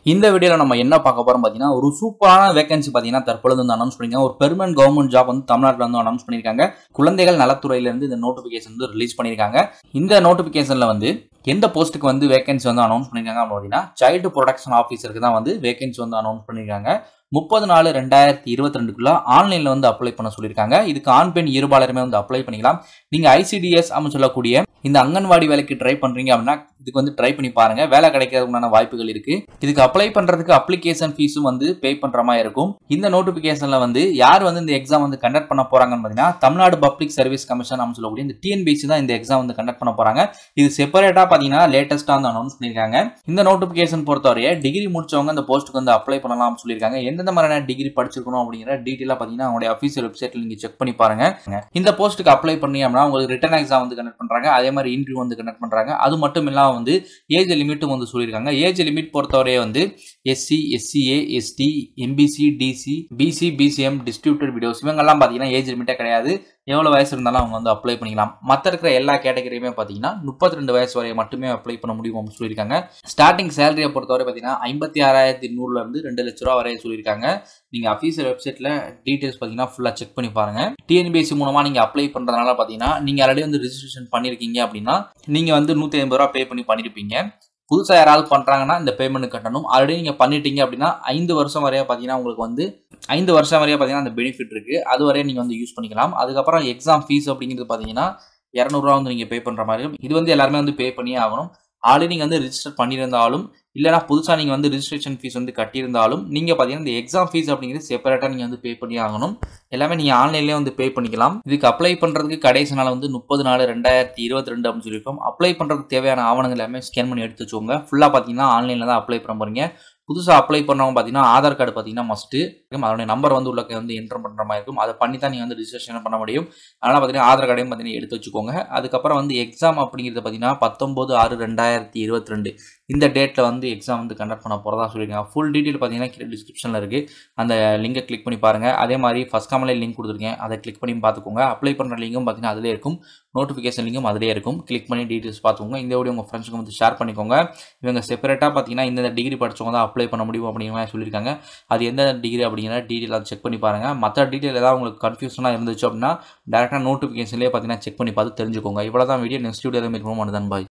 இந்த வீடியோவில் நம்ம என்ன பார்க்க போறோம் பார்த்தீங்கன்னா ஒரு சூப்பரான வேகன்சி பார்த்தீங்கன்னா தற்பொழுது வந்து அனௌன்ஸ் பண்ணிருக்காங்க ஒரு பெர்மனன்ட் கவர்மெண்ட் ஜாப் வந்து தமிழ்நாட்டில் வந்து அனௌன்ஸ் பண்ணியிருக்காங்க குழந்தைகள் நலத்துறையிலேருந்து இந்த நோட்டிஃபிகேஷன் வந்து ரிலீஸ் பண்ணியிருக்காங்க இந்த நோட்டிஃபிகேஷனில் வந்து எந்த போஸ்ட்டுக்கு வந்து வேகன்சி வந்து அனௌன்ஸ் பண்ணியிருக்காங்க அப்படின்னு பார்த்தீங்கன்னா சைல்டு ப்ரொடக்ஷன் ஆஃபீஸருக்கு தான் வந்து வேகன்சி வந்து அனௌன்ஸ் பண்ணியிருக்காங்க முப்பது நாலு ரெண்டாயிரத்தி இருபத்தி ரெண்டுக்குள்ள ஆன்லைனில் வந்து அப்ளை பண்ண சொல்லியிருக்காங்க இதுக்கு ஆண் பெண் இருபாலருமே வந்து அப்ளை பண்ணிக்கலாம் நீங்கள் ஐசிடிஎஸ் அப்படின்னு சொல்லக்கூடிய இந்த அங்கன்வாடி வேலைக்கு ட்ரை பண்ணுறீங்க அப்படின்னா இதுக்கு வந்து ட்ரை பண்ணி பாருங்க வேலை கிடைக்கிறதுக்குண்டான வாய்ப்புகள் இருக்கு இதுக்கு அப்ளை பண்றதுக்கு அப்ளிகேஷன் ஃபீஸும் வந்து பே பண்ற மாதிரி இருக்கும் இந்த நோட்டிபிகேஷன்ல வந்து யார் வந்து இந்த எக்ஸாம் வந்து கண்டக்ட் பண்ண போறாங்கன்னு பார்த்தீங்கன்னா தமிழ்நாடு பப்ளிக் சர்வீஸ் கமிஷன் அப்படின்னு சொல்லக்கூடிய இந்த டிஎன்பிசி தான் இந்த எக்ஸாம் வந்து கண்டக்ட் பண்ண போறாங்க இது செப்பரேட்டா பார்த்தீங்கன்னா லேட்டஸ்டா வந்து அனௌன்ஸ் பண்ணியிருக்காங்க இந்த நோட்டிபிகேஷன் பொறுத்தவரைய டிகிரி முடிச்சவங்க இந்த போஸ்ட்டுக்கு வந்து அப்ளை பண்ணலாம் சொல்லியிருக்காங்க எந்தெந்த மாதிரியான டிகிரி படிச்சிருக்கணும் அப்படிங்கிற டீட்டெயிலாக பார்த்தீங்கன்னா அவங்களுடைய அஃபீஷியல் வெப்சைட்ல நீங்க செக் பண்ணி பாருங்க இந்த போஸ்ட்டுக்கு அப்ளை பண்ணி அப்படின்னா உங்களுக்கு ரிட்டன் எக்ஸாம் வந்து கண்டக்ட் பண்றாங்க அதே மாதிரி இன்டர்வியூ வந்து கண்டக்ட் பண்றாங்க அது மட்டும் இல்லாம வந்து ஏஜ் லிமிட்டும் வந்து சொல்லியிருக்காங்க ஏஜ் லிமிட் பொறுத்தவரையே வந்து SC SCA ST MBC DC BC BCM distributed videos இவங்கெல்லாம் பார்த்தீங்கன்னா ஏஜ் லிமிட்டே கிடையாது எவ்வளோ வயசு இருந்தாலும் அவங்க வந்து அப்ளை பண்ணிக்கலாம் மற்ற இருக்கிற எல்லா கேட்டகரியுமே பார்த்தீங்கன்னா முப்பத்தி ரெண்டு வயசு வரை மட்டுமே அப்ளை பண்ண முடியும் அப்படின்னு சொல்லியிருக்காங்க ஸ்டார்டிங் சேலரியை பொறுத்தவரை பார்த்தீங்கன்னா ஐம்பத்தி ஆறாயிரத்தி நூறுலேருந்து ரெண்டு லட்ச ரூபா வரை சொல்லியிருக்காங்க நீங்கள் அஃபீஷியல் வெப்சைட்டில் டீட்டெயில்ஸ் பார்த்தீங்கன்னா ஃபுல்லாக செக் பண்ணி பாருங்கள் டிஎன்பிஎஸ்சி மூலமாக நீங்கள் அப்ளை பண்ணுறதுனால பார்த்தீங்கன்னா நீங்கள் ஆல்ரெடி வந்து ரிஜிஸ்ட்ரேஷன் பண்ணியிருக்கீங்க அப்படின்னா நீங்கள் வந்து நூற்றி ஐம்பது ரூபா பே பண்ணி பண்ணியிருப்பீங்க புதுசாக யாராவது பண்ணுறாங்கன்னா இந்த பேமெண்ட் கட்டணும் ஆல்ரெடி நீங்கள் பண்ணிட்டீங்க அப்படின்னா ஐந்து வருஷம் வரையா பார்த்தீங்கன்னா உங்களுக்கு வந்து ஐந்து வருஷம் வரையா பார்த்தீங்கன்னா அந்த பெனிஃபிட் இருக்குது அது வரையும் நீங்கள் வந்து யூஸ் பண்ணிக்கலாம் அதுக்கப்புறம் எக்ஸாம் ஃபீஸ் அப்படிங்கிறது பார்த்தீங்கன்னா இரநூறுவா வந்து நீங்கள் பே பண்ணுற மாதிரி இருக்கும் இது வந்து எல்லாருமே வந்து பே பண்ணியே ஆகணும் ஆல்ரெடி நீங்கள் வந்து ரிஜிஸ்டர் பண்ணியிருந்தாலும் இல்லைனா புதுசாக நீங்கள் வந்து ரிஜிஸ்ட்ரேஷன் ஃபீஸ் வந்து கட்டியிருந்தாலும் நீங்கள் பார்த்தீங்கன்னா இந்த எக்ஸாம் ஃபீஸ் அப்படிங்கிறது செப்பரேட்டாக நீங்கள் வந்து பே பண்ணி ஆகணும் எல்லாமே நீங்கள் ஆன்லைன்லேயே வந்து பே பண்ணிக்கலாம் இதுக்கு அப்ளை பண்ணுறதுக்கு கடைசி நாள் வந்து முப்பது நாலு ரெண்டாயிரத்தி இருபத்தி ரெண்டு அப்படின்னு சொல்லியிருக்கோம் அப்ளை பண்ணுறதுக்கு தேவையான ஆவணங்கள் எல்லாமே ஸ்கேன் பண்ணி எடுத்து வச்சுக்கோங்க ஃபுல்லாக பார்த்தீங்கன்னா ஆன்லைனில் தான் அப்ளை பண்ண போகிறீங்க புதுசாக அப்ளை பண்ணவங்க பார்த்தீங்கன்னா ஆதார் கார்டு பார்த்தீங்கன்னா மஸ்ட்டு அதனுடைய நம்பர் வந்து உள்ள வந்து என்டர் பண்ணுற மாதிரி இருக்கும் அதை பண்ணி தான் நீங்கள் வந்து ரிஜிஸ்ட்ரேஷன் பண்ண முடியும் அதனால் பார்த்தீங்கன்னா ஆதார் கார்டையும் பார்த்தீங்கன்னா எடுத்து வச்சுக்கோங்க அதுக்கப்புறம் வந்து எக்ஸாம் அப்படிங்கிறது பார்த்தீங்கன்னா பத்தொம்போது ஆறு ரெண்டாயிரத்தி இருபத்தி ரெண்டு இந்த டேட்டில் வந்து எக்ஸாம் வந்து கண்டக்ட் பண்ண போகிறதா சொல்லியிருக்காங்க ஃபுல் டீட்டெயில் பார்த்தீங்கன்னா கீழே டிஸ்கிரிப்ஷனில் இருக்குது அந்த லிங்கை கிளிக் பண்ணி பாருங்கள் அதே மாதிரி ஃபஸ்ட் காமலே லிங்க் கொடுத்துருக்கேன் அதை கிளிக் பண்ணி பார்த்துக்கோங்க அப்ளை பண்ணுற லிங்கும் பார்த்தீங்கன்னா அதிலே இருக்கும் நோட்டிஃபிகேஷன் லிங்கும் அதிலே இருக்கும் கிளிக் பண்ணி டீட்டெயில்ஸ் பார்த்துக்கோங்க இந்த வீடியோ உங்கள் ஃப்ரெண்ட்ஸுக்கு வந்து ஷேர் பண்ணிக்கோங்க இவங்க செப்பரேட்டாக பார்த்தீங்கன்னா இந்த டிகிரி படித்தவங்க தான் அப்ளை பண்ண முடியும் அப்படிங்கிற மாதிரி சொல்லியிருக்காங்க அது எந்த டிகிரி அப்படிங்கிற டீட்டெயில் அதை செக் பண்ணி பாருங்கள் மற்ற டீட்டெயில் ஏதாவது உங்களுக்கு கன்ஃபியூஷனாக இருந்துச்சு அப்படின்னா டேரெக்டாக நோட்டிஃபிகேஷன்லேயே பார்த்தீங்கன்னா செக் பண்ணி பார்த்து தெரிஞ்சுக்கோங்க இவ்வளோ தான் வீடியோ நெக்ஸ்ட் வீடியோ மீட் பண்ணுவோம் பாய்